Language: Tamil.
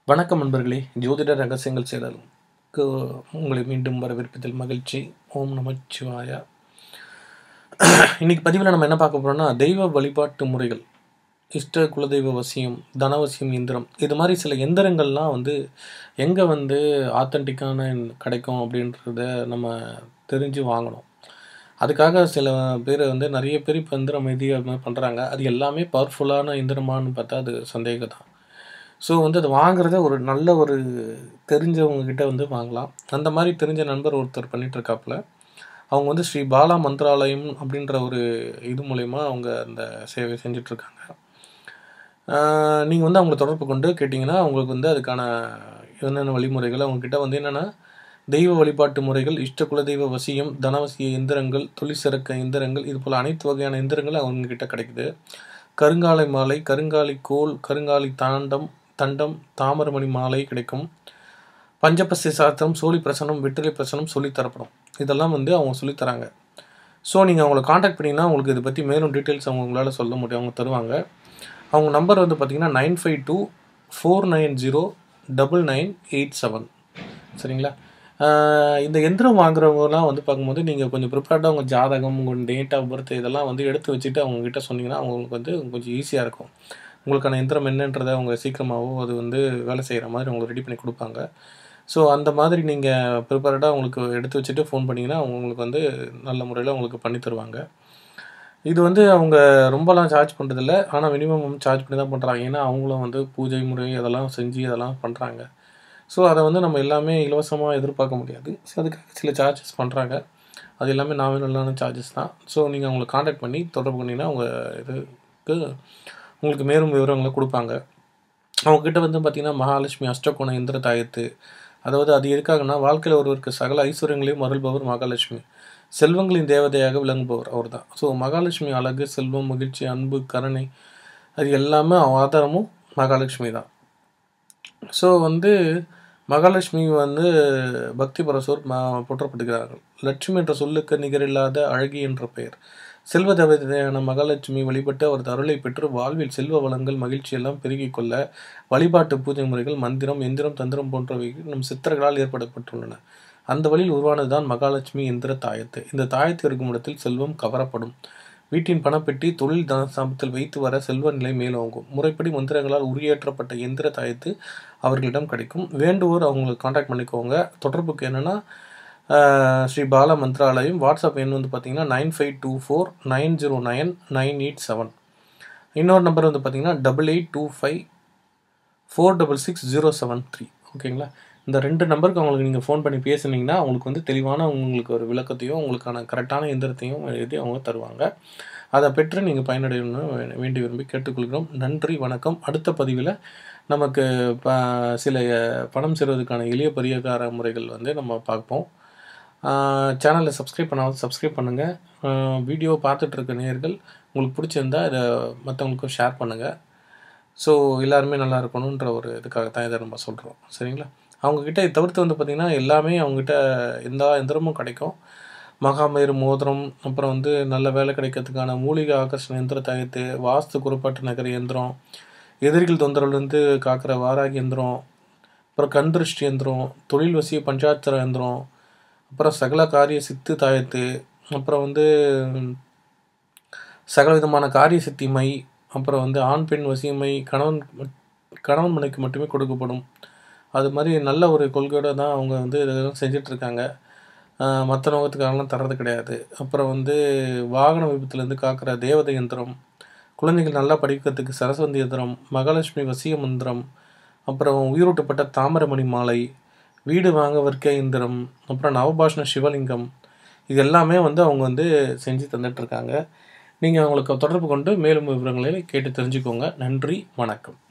வணக்கம் நண்பர்களே ஜோதிட ரகசியங்கள் சேனலுக்கு உங்களை மீண்டும் வரவேற்பதில் மகிழ்ச்சி ஓம் நமச்சிவாயா இன்னைக்கு பதிவில் நம்ம என்ன பார்க்க போறோம்னா தெய்வ வழிபாட்டு முறைகள் இஷ்ட குலதெய்வ வசியம் தனவசியம் எந்திரம் இது மாதிரி சில எந்திரங்கள்லாம் வந்து எங்கே வந்து ஆத்தென்டிக்கான கிடைக்கும் அப்படின்றத நம்ம தெரிஞ்சு வாங்கணும் அதுக்காக சில பேர் வந்து நிறைய பேர் இப்போ எந்திரம் இது அது மாதிரி பண்ணுறாங்க அது எல்லாமே பவர்ஃபுல்லான எந்திரமான்னு பார்த்தா அது சந்தேகம் தான் ஸோ வந்து அது வாங்குறத ஒரு நல்ல ஒரு தெரிஞ்சவங்க கிட்ட வந்து வாங்கலாம் அந்த மாதிரி தெரிஞ்ச நண்பர் ஒருத்தர் பண்ணிட்டு இருக்காப்புல அவங்க வந்து ஸ்ரீ பாலா மந்திராலயம் அப்படின்ற ஒரு இது மூலயமா அவங்க அந்த சேவை செஞ்சிட்ருக்காங்க நீங்கள் வந்து அவங்கள தொடர்பு கொண்டு கேட்டிங்கன்னா அவங்களுக்கு வந்து அதுக்கான என்னென்ன வழிமுறைகள் அவங்கக்கிட்ட வந்து என்னென்னா தெய்வ வழிபாட்டு முறைகள் இஷ்ட குலதெய்வ வசியம் தனவசிய எந்திரங்கள் தொழில் சிறக்க எந்திரங்கள் இது போல் அனைத்து வகையான எந்திரங்கள் அவங்கக்கிட்ட கிடைக்குது கருங்காலை மாலை கருங்காலி கோல் கருங்காலி தாண்டம் தண்டம் தாமரமணி மாலை கிடைக்கும் பஞ்சபசி சாஸ்திரம் சோழி பிரசனம் வெற்றிலை பிரசனம் சொல்லித் தரப்படும் இதெல்லாம் வந்து அவங்க சொல்லித்தராங்க ஸோ நீங்கள் அவங்கள காண்டாக்ட் பண்ணிங்கன்னா உங்களுக்கு இதை பற்றி மேலும் டீட்டெயில்ஸ் அவங்க உங்களால் சொல்ல முடியும் அவங்க தருவாங்க அவங்க நம்பர் வந்து பார்த்தீங்கன்னா nine five two four nine zero double nine eight seven சரிங்களா ஆஹ் இந்த எந்திரம் வாங்குறவங்கலாம் வந்து பார்க்கும்போது நீங்கள் கொஞ்சம் ப்ரிப்பேர்டாக உங்கள் ஜாதகம் உங்கள் டேட் ஆஃப் பர்த் இதெல்லாம் வந்து எடுத்து வச்சுட்டு அவங்கக்கிட்ட சொன்னீங்கன்னா அவங்களுக்கு வந்து கொஞ்சம் ஈஸியாக இருக்கும் உங்களுக்கான எந்திரம் என்னன்றதை அவங்க சீக்கிரமாகவோ அது வந்து வேலை செய்கிற மாதிரி அவங்களுக்கு ரெடி பண்ணி கொடுப்பாங்க ஸோ அந்த மாதிரி நீங்கள் ப்ரிப்பேர்டாக உங்களுக்கு எடுத்து வச்சுட்டு ஃபோன் பண்ணிங்கன்னா உங்களுக்கு வந்து நல்ல முறையில் உங்களுக்கு பண்ணி தருவாங்க இது வந்து அவங்க ரொம்பலாம் சார்ஜ் பண்ணுறதில்ல ஆனால் மினிமம் சார்ஜ் பண்ணி தான் பண்ணுறாங்க ஏன்னா அவங்களும் வந்து பூஜை முறை அதெல்லாம் செஞ்சு அதெல்லாம் பண்ணுறாங்க ஸோ அதை வந்து நம்ம எல்லாமே இலவசமாக எதிர்பார்க்க முடியாது ஸோ அதுக்காக சில சார்ஜஸ் பண்ணுறாங்க அது எல்லாமே நாமினலான சார்ஜஸ் தான் ஸோ நீங்கள் அவங்களை காண்டாக்ட் பண்ணி தொடர்பு பண்ணிங்கன்னா அவங்க இதுக்கு உங்களுக்கு மேலும் விவரங்களை கொடுப்பாங்க அவங்கக்கிட்ட வந்து பார்த்திங்கன்னா மகாலட்சுமி அஷ்டகோண இந்திர தாயத்து அதாவது அது எதுக்காகனா வாழ்க்கையில் ஒருவருக்கு சகல ஐஸ்வர்யங்களையும் அருள்பவர் மகாலட்சுமி செல்வங்களின் தேவதையாக விளங்குபவர் அவர் தான் ஸோ மகாலட்சுமி அழகு செல்வம் மகிழ்ச்சி அன்பு கருணை அது எல்லாமே ஆதாரமும் மகாலட்சுமி தான் ஸோ வந்து மகாலட்சுமி வந்து பக்தி பரசோர் ம போற்றப்படுகிறார்கள் லட்சுமி என்ற சொல்லுக்கு நிகரில்லாத அழகி என்ற பெயர் செல்வ தேவதையான மகாலட்சுமி வழிபட்டு அவரது அருளை பெற்று வாழ்வில் செல்வ வளங்கள் மகிழ்ச்சி எல்லாம் பெருகிக் கொள்ள வழிபாட்டு பூஜை முறைகள் மந்திரம் எந்திரம் தந்திரம் போன்றவை நம் சித்தர்களால் ஏற்படப்பட்டுள்ளன அந்த வழியில் உருவானதுதான் மகாலட்சுமி எந்திர தாயத்து இந்த தாயத்து இருக்கும் இடத்தில் செல்வம் கவரப்படும் வீட்டின் பணப்பெட்டி தொழில் தனஸ்தாபத்தில் வைத்து வர செல்வ நிலை மேலோங்கும் முறைப்படி மந்திரங்களால் உரியேற்றப்பட்ட எந்திர தாயத்து அவர்களிடம் கிடைக்கும் வேண்டுவோர் அவங்களுக்கு காண்டாக்ட் பண்ணிக்கோங்க தொடர்புக்கு என்னென்னா ஸ்ரீ பால மந்திராலயம் வாட்ஸ்அப் எண் வந்து பார்த்தீங்கன்னா nine five two four nine zero nine nine eight seven இன்னொரு நம்பர் வந்து பார்த்தீங்கன்னா double eight two five four double six zero seven three ஓகேங்களா இந்த ரெண்டு நம்பருக்கு அவங்களுக்கு நீங்கள் ஃபோன் பண்ணி பேசுனீங்கன்னா அவங்களுக்கு வந்து தெளிவான உங்களுக்கு ஒரு விளக்கத்தையும் உங்களுக்கான கரெக்டான எந்திரத்தையும் எழுதி அவங்க தருவாங்க அதை பெற்று நீங்கள் பயனடையணும்னு வே- வேண்டி விரும்பி கேட்டுக்கொள்கிறோம் நன்றி வணக்கம் அடுத்த பதிவில் நமக்கு ப சில பணம் சேருவதற்கான எளிய பரிகார முறைகள் வந்து நம்ம பார்ப்போம் சேனலை சப்ஸ்கிரைப் பண்ணாமல் சப்ஸ்கிரைப் பண்ணுங்கள் வீடியோ பார்த்துட்டு இருக்க நேயர்கள் உங்களுக்கு பிடிச்சிருந்தா இதை மற்றவங்களுக்கும் ஷேர் பண்ணுங்கள் ஸோ எல்லாருமே நல்லா இருக்கணுன்ற ஒரு இதுக்காக தான் இதை நம்ம சொல்கிறோம் சரிங்களா அவங்கக்கிட்ட இதை தவிர்த்து வந்து பார்த்திங்கன்னா எல்லாமே அவங்ககிட்ட எந்த எந்திரமும் கிடைக்கும் மகாமேரு மோதிரம் அப்புறம் வந்து நல்ல வேலை கிடைக்கிறதுக்கான மூலிகை ஆகர்ஷண எந்திர தயத்து வாஸ்து குறிப்பாட்டு நகர எந்திரம் எதிரிகள் தொந்தரவுலேருந்து காக்கிற வாராகி எந்திரம் அப்புறம் கண் திருஷ்டி எந்திரம் தொழில் வசிய பஞ்சாட்சர எந்திரம் அப்புறம் சகல காரிய சித்து தாயத்து அப்புறம் வந்து சகல விதமான காரிய சித்தி மை அப்புறம் வந்து ஆண் பெண் வசியமை கணவன் மட்- கணவன் மனைக்கு மட்டுமே கொடுக்கப்படும் அது மாதிரி நல்ல ஒரு கொள்கையோட தான் அவங்க வந்து இதெல்லாம் செஞ்சிட்ருக்காங்க மற்ற நோகத்துக்காகலாம் தர்றது கிடையாது அப்புறம் வந்து வாகன விபத்துலேருந்து காக்கிற தேவதை யந்திரம் குழந்தைகள் நல்லா படிக்கிறதுக்கு சரஸ்வதி யந்திரம் மகாலட்சுமி வசிய மந்திரம் அப்புறம் உயிரூட்டப்பட்ட தாமரமணி மாலை வீடு வாங்க வர்க்க இயந்திரம் அப்புறம் நவபாஷண சிவலிங்கம் இது எல்லாமே வந்து அவங்க வந்து செஞ்சு தந்துட்டுருக்காங்க நீங்கள் அவங்களுக்கு தொடர்பு கொண்டு மேலும் விவரங்களை கேட்டு தெரிஞ்சுக்கோங்க நன்றி வணக்கம்